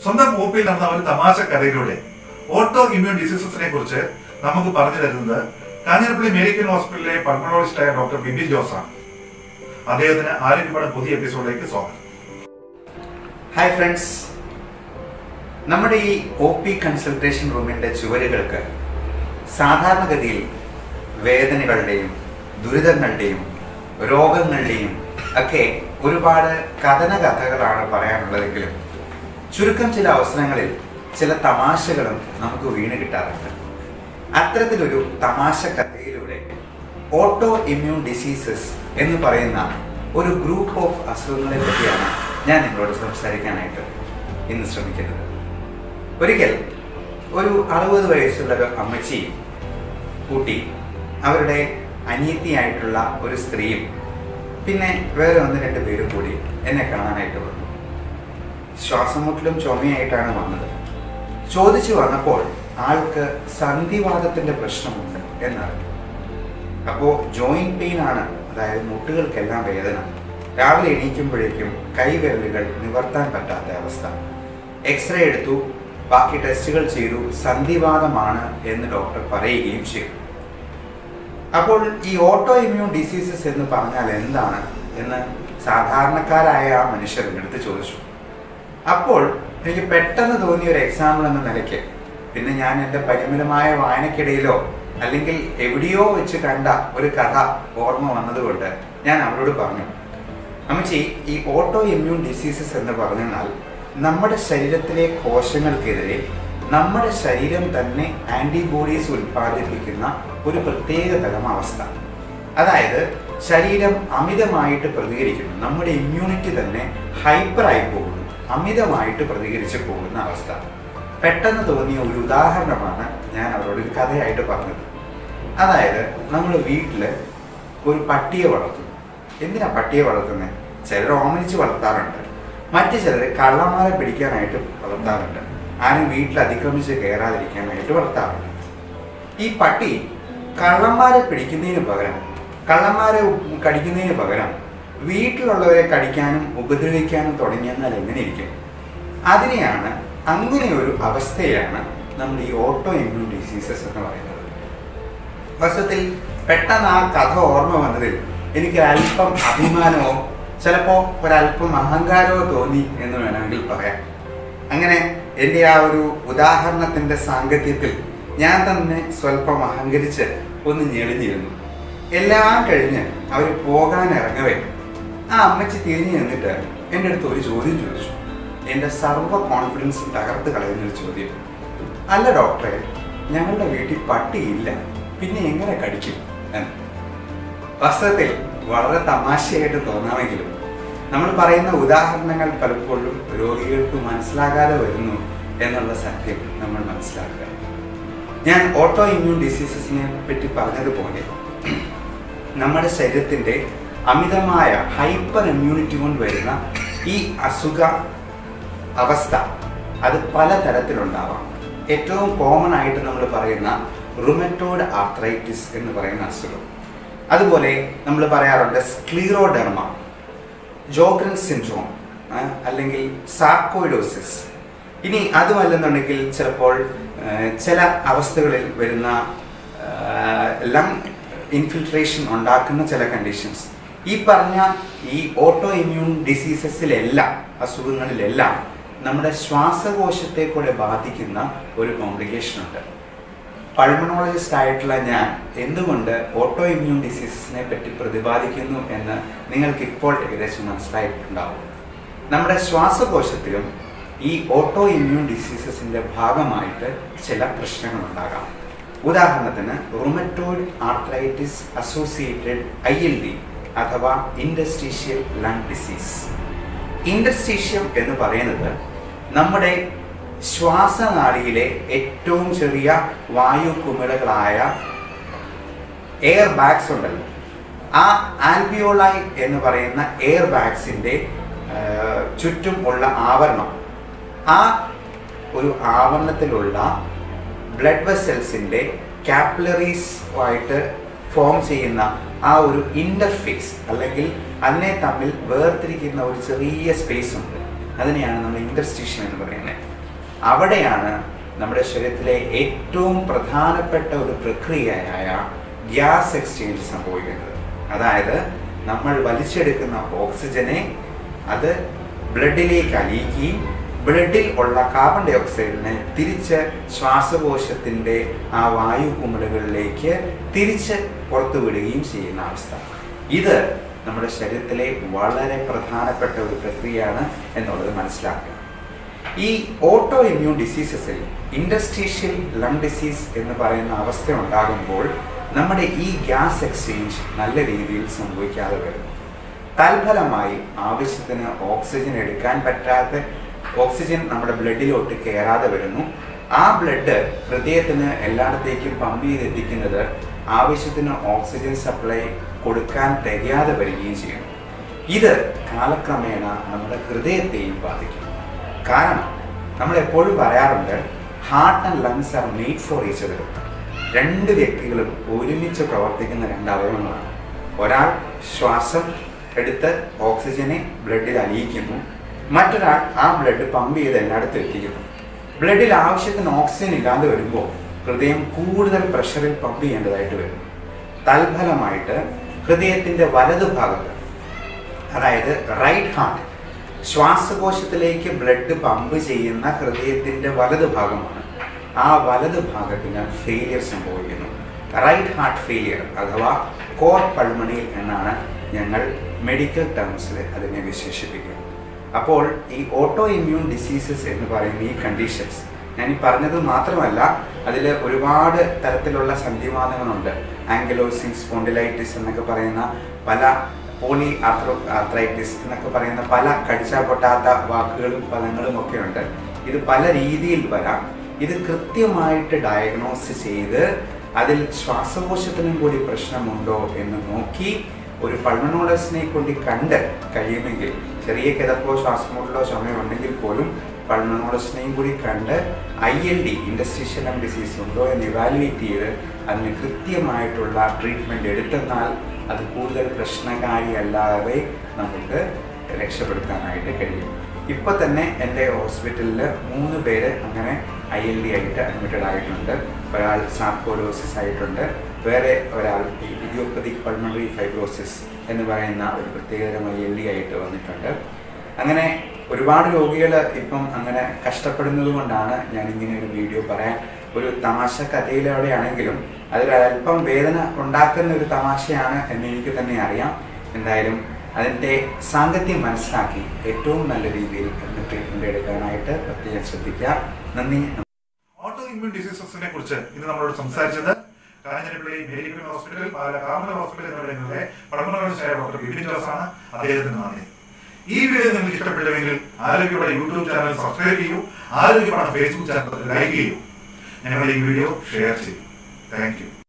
സ്വന്തം മൂപ്പിൽ നടന്ന ഒരു തമാശ കഥയിലൂടെ ഓട്ടോ ഇമ്മ്യൂൺ ഡിസീസസിനെ കുറിച്ച് നമുക്ക് പറഞ്ഞു തരുന്നത് കാഞ്ഞിരപ്പള്ളി മെഡിക്കൽ ഹോസ്പിറ്റലിലെ പൾമണോളജിസ്റ്റായ ഡോക്ടർ ബിബി ജോസാണ് അദ്ദേഹത്തിന് ആരോഗ്യpada പുതിയ എപ്പിസോഡിലേക്ക് സ്വാഗതം ഹായ് ഫ്രണ്ട്സ് നമ്മുടെ ഈ ഒ പി കൺസൾട്ടേഷൻ റൂമിൻ്റെ ചുവരുകൾക്ക് സാധാരണഗതിയിൽ വേദനകളുടെയും ദുരിതങ്ങളുടെയും രോഗങ്ങളുടെയും ഒക്കെ ഒരുപാട് കഥന കഥകളാണ് പറയാനുള്ളതെങ്കിലും ചുരുക്കം ചില അവസരങ്ങളിൽ ചില തമാശകളും നമുക്ക് വീണ് കിട്ടാറുണ്ട് അത്തരത്തിലൊരു തമാശ കഥയിലൂടെ ഓട്ടോ ഇമ്മ്യൂൺ ഡിസീസസ് എന്ന് പറയുന്ന ഒരു ഗ്രൂപ്പ് ഓഫ് അസുഖങ്ങളെ പറ്റിയാണ് ഞാൻ നിങ്ങളോട് സംസാരിക്കാനായിട്ട് ഇന്ന് ശ്രമിക്കുന്നത് ഒരിക്കൽ ഒരു അറുപത് വയസ്സുള്ള ഒരു അമ്മച്ചിയും കൂട്ടി അവരുടെ അനിയത്തിയായിട്ടുള്ള ഒരു സ്ത്രീയും പിന്നെ വേറെ ഒന്ന് രണ്ട് പേരും കൂടി എന്നെ കാണാനായിട്ട് വന്നു ശ്വാസമുട്ടലും ചുമയായിട്ടാണ് വന്നത് ചോദിച്ചു വന്നപ്പോൾ ആൾക്ക് സന്ധിവാദത്തിന്റെ പ്രശ്നമുണ്ട് എന്നറിഞ്ഞു അപ്പോൾ ജോയിന്റ് പെയിൻ ആണ് അതായത് മുട്ടുകൾക്കെല്ലാം വേദന രാവിലെ എണീക്കുമ്പോഴേക്കും കൈവിരലുകൾ നിവർത്താൻ പറ്റാത്ത അവസ്ഥ എക്സ്റേ എടുത്തു ബാക്കി ടെസ്റ്റുകൾ ചെയ്തു സന്ധിവാദമാണ് എന്ന് ഡോക്ടർ പറയുകയും ചെയ്തു അപ്പോൾ ഈ ഓട്ടോ ഇമ്മ്യൂൺ ഡിസീസസ് എന്ന് പറഞ്ഞാൽ എന്താണ് എന്ന് സാധാരണക്കാരായ ആ മനുഷ്യർ എടുത്ത് ചോദിച്ചു അപ്പോൾ എനിക്ക് പെട്ടെന്ന് തോന്നിയ ഒരു എക്സാമ്പിൾ എന്ന നിലയ്ക്ക് പിന്നെ ഞാൻ എൻ്റെ പരിമിതമായ വായനക്കിടയിലോ അല്ലെങ്കിൽ എവിടെയോ വെച്ച് കണ്ട ഒരു കഥ ഓർമ്മ വന്നതുകൊണ്ട് ഞാൻ അവരോട് പറഞ്ഞു അമ്മച്ചി ഈ ഓട്ടോ ഇമ്മ്യൂൺ ഡിസീസസ് എന്ന് പറഞ്ഞാൽ നമ്മുടെ ശരീരത്തിലെ കോശങ്ങൾക്കെതിരെ നമ്മുടെ ശരീരം തന്നെ ആൻറ്റിബോഡീസ് ഉൽപ്പാദിപ്പിക്കുന്ന ഒരു പ്രത്യേക തരം അവസ്ഥ അതായത് ശരീരം അമിതമായിട്ട് പ്രതികരിക്കുന്നു നമ്മുടെ ഇമ്മ്യൂണിറ്റി തന്നെ ഹൈപ്പറായി പോകുന്നു അമിതമായിട്ട് പ്രതികരിച്ച് പോകുന്ന അവസ്ഥ പെട്ടെന്ന് തോന്നിയ ഒരു ഉദാഹരണമാണ് ഞാൻ അവരോട് ഒരു കഥയായിട്ട് പറഞ്ഞത് അതായത് നമ്മൾ വീട്ടിൽ ഒരു പട്ടിയെ വളർത്തുന്നു എന്തിനാ പട്ടിയെ വളർത്തുന്നത് ചിലർ ഓമനിച്ച് വളർത്താറുണ്ട് മറ്റു ചിലർ കള്ളന്മാരെ പിടിക്കാനായിട്ട് വളർത്താറുണ്ട് ആരും വീട്ടിൽ അതിക്രമിച്ച് കയറാതിരിക്കാനായിട്ട് വളർത്താറുണ്ട് ഈ പട്ടി കള്ളന്മാരെ പിടിക്കുന്നതിന് പകരം കള്ളന്മാരെ കടിക്കുന്നതിന് പകരം വീട്ടിലുള്ളവരെ കടിക്കാനും ഉപദ്രവിക്കാനും തുടങ്ങിയെന്നാൽ എങ്ങനെയിരിക്കും അതിനെയാണ് അങ്ങനെ ഒരു അവസ്ഥയാണ് നമ്മൾ ഈ ഓട്ടോ ഇമ്മ്യൂൺ ഡിസീസസ് എന്ന് പറയുന്നത് വസ്തുത്തിൽ പെട്ടെന്ന് ആ കഥ ഓർമ്മ വന്നതിൽ എനിക്ക് അല്പം അഭിമാനമോ ചിലപ്പോൾ ഒരല്പം അഹങ്കാരമോ തോന്നി എന്ന് വേണമെങ്കിൽ പറയാം അങ്ങനെ എൻ്റെ ആ ഒരു ഉദാഹരണത്തിൻ്റെ സാങ്കത്യത്തിൽ ഞാൻ തന്നെ സ്വല്പം അഹങ്കരിച്ച് ഒന്ന് ഞെളിഞ്ഞിരുന്നു എല്ലാം കഴിഞ്ഞ് അവർ പോകാൻ ഇറങ്ങവേ ആ അമ്മച്ചി തിരിഞ്ഞു നിന്നിട്ട് എൻ്റെ അടുത്ത് ഒരു ചോദ്യം ചോദിച്ചു എൻ്റെ സർവ്വ കോൺഫിഡൻസും തകർത്ത് കളയുന്നൊരു ചോദ്യം അല്ല ഡോക്ടറെ ഞങ്ങളുടെ വീട്ടിൽ പട്ടിയില്ല പിന്നെ എങ്ങനെ കടിക്കും എന്ന് വാസ്തവത്തിൽ വളരെ തമാശയായിട്ട് തോന്നാമെങ്കിലും നമ്മൾ പറയുന്ന ഉദാഹരണങ്ങൾ പലപ്പോഴും രോഗികൾക്ക് മനസ്സിലാകാതെ വരുന്നു എന്നുള്ള സത്യം നമ്മൾ മനസ്സിലാക്കുക ഞാൻ ഓട്ടോ ഇമ്മ്യൂൺ ഡിസീസസിനെ പറ്റി പറഞ്ഞതുപോലെ നമ്മുടെ ശരീരത്തിൻ്റെ അമിതമായ ഹൈപ്പർ ഇമ്മ്യൂണിറ്റി കൊണ്ട് വരുന്ന ഈ അസുഖ അവസ്ഥ അത് പലതരത്തിലുണ്ടാവാം ഏറ്റവും കോമൺ ആയിട്ട് നമ്മൾ പറയുന്ന റുമറ്റോഡ് ആർത്രൈറ്റിസ് എന്ന് പറയുന്ന അസുഖം അതുപോലെ നമ്മൾ പറയാറുണ്ട് സ്ക്ലീറോഡെർമ ജോഗ്രൻ സിൻഡ്രോം അല്ലെങ്കിൽ സാർക്കോയിഡോസിസ് ഇനി അതുമല്ലെന്നുണ്ടെങ്കിൽ ചിലപ്പോൾ ആ, ചില അവസ്ഥകളിൽ വരുന്ന ലങ് ഇൻഫിൽട്രേഷൻ ഉണ്ടാക്കുന്ന ചില കണ്ടീഷൻസ് ഈ പറഞ്ഞ ഈ ഓട്ടോ ഇമ്മ്യൂൺ ഡിസീസസിലെല്ലാം അസുഖങ്ങളിലെല്ലാം നമ്മുടെ ശ്വാസകോശത്തെ കൂടെ ബാധിക്കുന്ന ഒരു കോംപ്ലിക്കേഷൻ ഉണ്ട് പൾമണോളജിസ്റ്റ് ആയിട്ടുള്ള ഞാൻ എന്തുകൊണ്ട് ഓട്ടോ ഇമ്മ്യൂൺ ഡിസീസസിനെ പറ്റി പ്രതിപാദിക്കുന്നു എന്ന് നിങ്ങൾക്ക് ഇപ്പോൾ ഏകദേശം മനസ്സിലായിട്ടുണ്ടാവും നമ്മുടെ ശ്വാസകോശത്തിലും ഈ ഓട്ടോ ഇമ്മ്യൂൺ ഡിസീസസിന്റെ ഭാഗമായിട്ട് ചില പ്രശ്നങ്ങളുണ്ടാകാം ഉദാഹരണത്തിന് rheumatoid arthritis associated I L D അഥവാ ഇൻഡസ്ട്രീഷ്യൽ ലങ് ഡിസീസ് ഇൻഡസ്ട്രീഷ്യം എന്ന് പറയുന്നത് നമ്മുടെ ശ്വാസനാളിയിലെ ഏറ്റവും ചെറിയ വായു കുമിളകളായ എയർ ബാഗ്സ് ഉണ്ടല്ലോ ആ ആൽബിയോളൈ എന്ന് പറയുന്ന എയർ ബാഗ്സിൻ്റെ ചുറ്റും ഉള്ള ആവരണം ആ ഒരു ആവരണത്തിലുള്ള ബ്ലഡ് വെസൽസിൻ്റെ കാപ്പിലറീസ് ആയിട്ട് ഫോം ചെയ്യുന്ന ആ ഒരു ഇന്റർഫേസ് അല്ലെങ്കിൽ അതിനെ തമ്മിൽ വേർതിരിക്കുന്ന ഒരു ചെറിയ സ്പേസ് ഉണ്ട് അതിനെയാണ് നമ്മൾ ഇന്റർസ്റ്റീഷൻ എന്ന് പറയുന്നത് അവിടെയാണ് നമ്മുടെ ശരീരത്തിലെ ഏറ്റവും പ്രധാനപ്പെട്ട ഒരു പ്രക്രിയയായ ഗ്യാസ് എക്സ്ചേഞ്ച് സംഭവിക്കുന്നത് അതായത് നമ്മൾ വലിച്ചെടുക്കുന്ന ഓക്സിജനെ അത് ബ്ലഡിലേക്ക് അലിയിക്കുകയും ബ്ലഡിൽ ഉള്ള കാർബൺ ഡൈ ഓക്സൈഡിനെ തിരിച്ച് ശ്വാസകോശത്തിന്റെ ആ വായു കുമിളുകളിലേക്ക് തിരിച്ച് പുറത്തു വിടുകയും ചെയ്യുന്ന അവസ്ഥ ഇത് നമ്മുടെ ശരീരത്തിലെ വളരെ പ്രധാനപ്പെട്ട ഒരു പ്രക്രിയയാണ് എന്നുള്ളത് മനസ്സിലാക്കുക ഈ ഓട്ടോ ഇമ്മ്യൂൺ ഡിസീസസിൽ ഇൻഡസ്ട്രീഷ്യൽ ലങ് ഡിസീസ് എന്ന് പറയുന്ന അവസ്ഥ ഉണ്ടാകുമ്പോൾ നമ്മുടെ ഈ ഗ്യാസ് എക്സ്ചേഞ്ച് നല്ല രീതിയിൽ സംഭവിക്കാതെ വരുന്നു തൽഫലമായി ആവശ്യത്തിന് ഓക്സിജൻ എടുക്കാൻ പറ്റാത്ത ഓക്സിജൻ നമ്മുടെ ബ്ലഡിലോട്ട് കയറാതെ വരുന്നു ആ ബ്ലഡ് ഹൃദയത്തിന് എല്ലായിടത്തേക്കും പമ്പ് ചെയ്തെത്തിക്കുന്നത് ആവശ്യത്തിന് ഓക്സിജൻ സപ്ലൈ കൊടുക്കാൻ തികയാതെ വരികയും ചെയ്യുന്നു ഇത് കാലക്രമേണ നമ്മുടെ ഹൃദയത്തെയും ബാധിക്കും കാരണം നമ്മൾ എപ്പോഴും പറയാറുണ്ട് heart and lungs are made for each other രണ്ട് വ്യക്തികളും ഒരുമിച്ച് പ്രവർത്തിക്കുന്ന രണ്ട് അവയവങ്ങളാണ് ഒരാൾ ശ്വാസം എടുത്ത് ഓക്സിജനെ ബ്ലഡിൽ അലിയിക്കുന്നു മറ്റൊരാൾ ആ ബ്ലഡ് പമ്പ് ചെയ്ത് എല്ലായിടത്തും എത്തിക്കുന്നു ബ്ലഡിൽ ആവശ്യത്തിന് ഓക്സിജൻ ഇല്ലാതെ വരുമ്പോൾ ഹൃദയം കൂടുതൽ പ്രഷറിൽ പമ്പ് ചെയ്യേണ്ടതായിട്ട് വരും തൽഫലമായിട്ട് ഹൃദയത്തിന്റെ വലതുഭാഗത്ത് അതായത് റൈറ്റ് ഹാർട്ട് ശ്വാസകോശത്തിലേക്ക് ബ്ലഡ് പമ്പ് ചെയ്യുന്ന ഹൃദയത്തിന്റെ വലതു ഭാഗമാണ് ആ വലതു ഭാഗത്തിന് ഫെയിലിയർ സംഭവിക്കുന്നു റൈറ്റ് ഹാർട്ട് ഫെയിലിയർ അഥവാ കോർ പൾമണിയിൽ എന്നാണ് ഞങ്ങൾ മെഡിക്കൽ ടേംസിൽ അതിനെ വിശേഷിപ്പിക്കുന്നത് അപ്പോൾ ഈ ഓട്ടോ ഇമ്മ്യൂൺ ഡിസീസസ് എന്ന് പറയുന്ന ഈ കണ്ടീഷൻസ് ഞാൻ ഈ പറഞ്ഞത് മാത്രമല്ല അതിൽ ഒരുപാട് തരത്തിലുള്ള സന്ധിവാദങ്ങളുണ്ട് ആംഗലോസിൻ സ്പോണ്ടിലൈറ്റിസ് എന്നൊക്കെ പറയുന്ന പല പോളി ആർത്രോ ആർത്രൈറ്റിസ് എന്നൊക്കെ പറയുന്ന പല കടിച്ചാൽ പൊട്ടാത്ത വാക്കുകളും പദങ്ങളും ഒക്കെ ഉണ്ട് ഇത് പല രീതിയിൽ വരാം ഇത് കൃത്യമായിട്ട് ഡയഗ്നോസ് ചെയ്ത് അതിൽ ശ്വാസകോശത്തിനും കൂടി പ്രശ്നമുണ്ടോ എന്ന് നോക്കി ഒരു പൾമണോളജിസ്റ്റിനെ കൊണ്ട് കണ്ട് കഴിയുമെങ്കിൽ ചെറിയ കിതപ്പോ ശ്വാസമുട്ടലോ ചുമയോ ഉണ്ടെങ്കിൽ പോലും പൾമണോളജിസ്റ്റിനെയും കൂടി കണ്ട് I L D interstitial lung disease ഉണ്ടോ എന്ന് ഇവാലുവേറ്റ് ചെയ്ത് അതിന് കൃത്യമായിട്ടുള്ള ട്രീറ്റ്മെൻറ്റ് എടുത്തെന്നാൽ അത് കൂടുതൽ പ്രശ്നകാരിയല്ലാതെ നമുക്ക് രക്ഷപ്പെടുത്താനായിട്ട് കഴിയും ഇപ്പൊ തന്നെ എൻ്റെ ഹോസ്പിറ്റലിൽ മൂന്ന് പേര് അങ്ങനെ ഐ എൽ ഡി ആയിട്ട് അഡ്മിറ്റഡ് ആയിട്ടുണ്ട് ഒരാൾ സാർക്കോലോസിസ് ആയിട്ടുണ്ട് വേറെ ഒരാൾ ഈ ഇഡിയോപ്പതിക് പൾമണറി ഫൈബ്രോസിസ് എന്ന് പറയുന്ന ഒരു പ്രത്യേകതരം ഐ എൽ ഡി ആയിട്ട് വന്നിട്ടുണ്ട് അങ്ങനെ ഒരുപാട് രോഗികൾ ഇപ്പം അങ്ങനെ കഷ്ടപ്പെടുന്നത് കൊണ്ടാണ് ഞാൻ ഇങ്ങനെ ഒരു വീഡിയോ പറയാൻ ഒരു തമാശ കഥയിലൂടെയാണെങ്കിലും അതിൽ അല്പം വേദന ഉണ്ടാക്കുന്ന ഒരു തമാശയാണ് എന്ന് എനിക്ക് തന്നെ അറിയാം എന്തായാലും അതിൻ്റെ സാങ്കത്യം മനസ്സിലാക്കി ഏറ്റവും നല്ല രീതിയിൽ ട്രീറ്റ്മെൻറ്റ് എടുക്കാനായിട്ട് പ്രത്യേകം ശ്രദ്ധിക്കുക നന്ദി ഓട്ടോ ഇമ്മ്യൂൺ ഡിസീസസിനെ കുറിച്ച് ഇന്ന് നമ്മളോട് സംസാരിച്ചത് Kanjirappally medical hospital Kamala hospital എന്നിവിടങ്ങളിലെ പൾമണോളജിസ്റ്റായ ഡോക്ടർ ബിബിൻ ജോസ് ആണ് അദ്ദേഹത്തിന് നന്ദി ഈ വീഡിയോ നിങ്ങൾക്ക് ഇഷ്ടപ്പെട്ടുവെങ്കിൽ ആരോഗ്യയുടെ യൂട്യൂബ് ചാനൽ സബ്സ്ക്രൈബ് ചെയ്യൂ ആരോഗ്യമാണ് ഫേസ്ബുക്ക് ചാനൽ ലൈക്ക് ചെയ്യൂ ഞങ്ങളുടെ ഈ വീഡിയോ ഷെയർ ചെയ്യൂ താങ്ക് യു